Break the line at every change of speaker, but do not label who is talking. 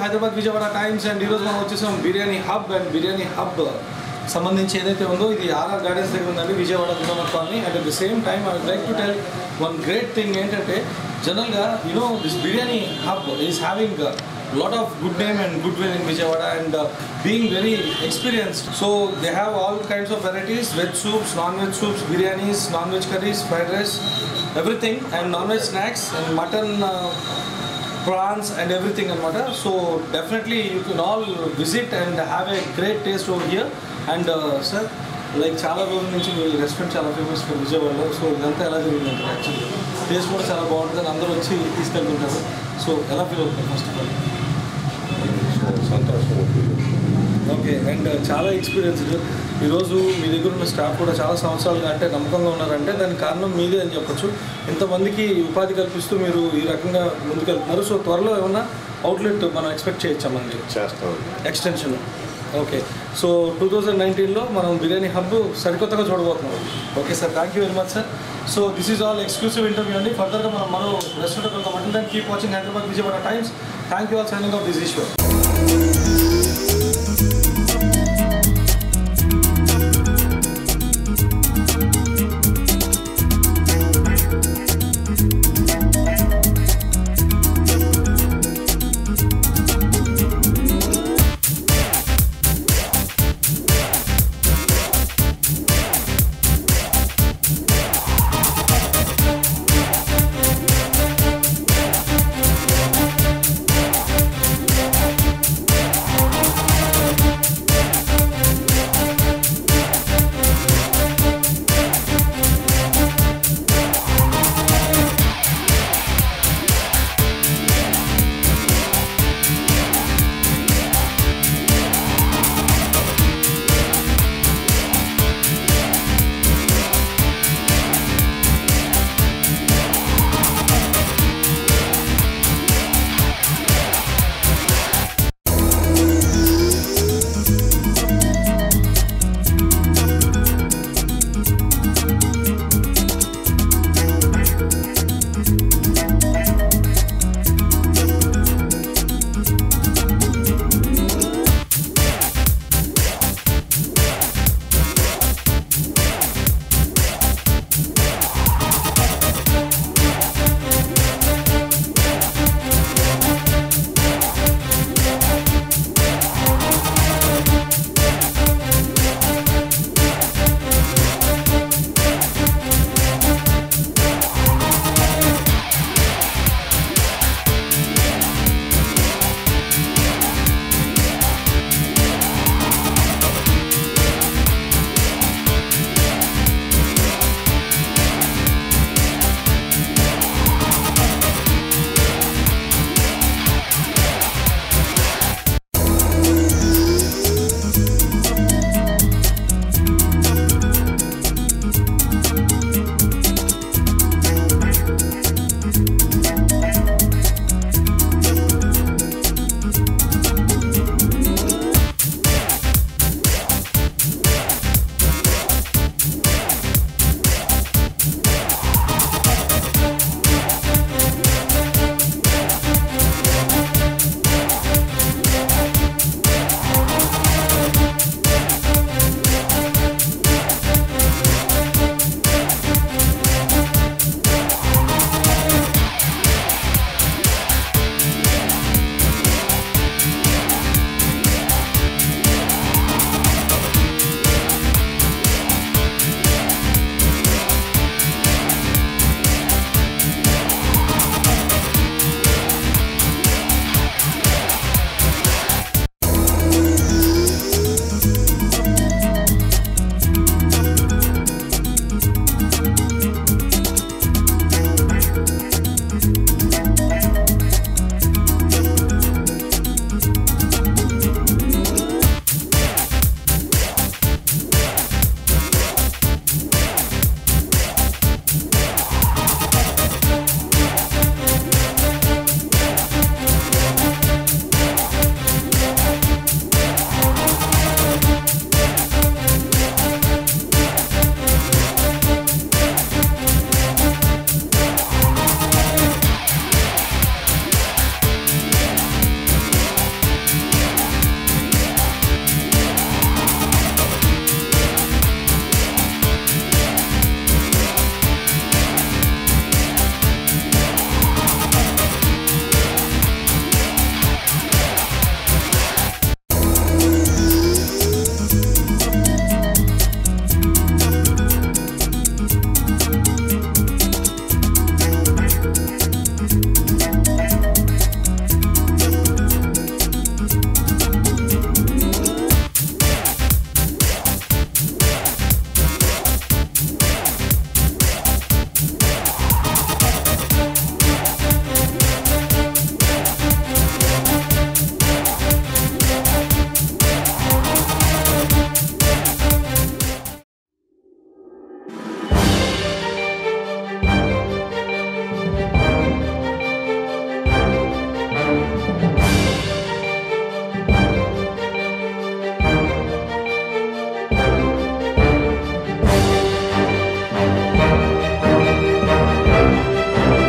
Hyderabad Vijayawada times and ఈరోజు మనం వచ్చేసాం biryani hub and biryani hub సంబంధించి ఏదైతే ఉందో ఇది ఆర్ఆర్ గార్డెన్స్ దగ్గర ఉందండి Vijayawada Gundamma colony and at the same time I like to tell one great thing ఏంటంటే జనరల్గా you know this biryani hub is having lot of good name and goodwill in Vijayawada and uh, being very experienced. So they have all kinds of varieties, veg soups, non-veg soups, biryanis, non-veg curries, fried rice, everything and non-veg snacks and mutton uh, prawns and everything and water. So definitely you can all visit and have a great taste over here. And uh, sir, like చాలా రోజుల నుంచి మీ restaurant చాలా famous for విజయవాడలో so ఇదంతా ఎలా జరిగిందంటే actually taste కూడా చాలా బాగుంటుంది అని అందరూ వచ్చి తీసుకెళ్తుంటారు సో ఎలా ఫీల్ అవుతుంది ఫస్ట్ ఆఫ్ ఆల్
సంతోషం
ఓకే అండ్ చాలా ఎక్స్పీరియన్స్డ్ ఈరోజు మీ దగ్గర ఉన్న స్టాఫ్ కూడా చాలా సంవత్సరాలుగా అంటే నమ్మకంగా ఉన్నారంటే దానికి కారణం మీదే అని చెప్పొచ్చు ఇంతమందికి ఉపాధి కల్పిస్తూ మీరు ఈ రకంగా ముందుకెళ్తున్నారు సో త్వరలో ఏమన్నా అవుట్లెట్ మనం ఎక్స్పెక్ట్ చేయొచ్చా మనకి
చేస్తాం
extension okay so two thousand నైన్టీన్లో మనం బిర్యానీ హబ్ సరికొత్తగా చూడబోతున్నాం okay sir thank you very much sir so this is all exclusive interview అండి ఫర్దర్గా మనం మరో రెస్టారెంట్ వెళ్తాం అంటే దాన్ని keep watching Hyderabad Vijayawada times thank you all signing off this issue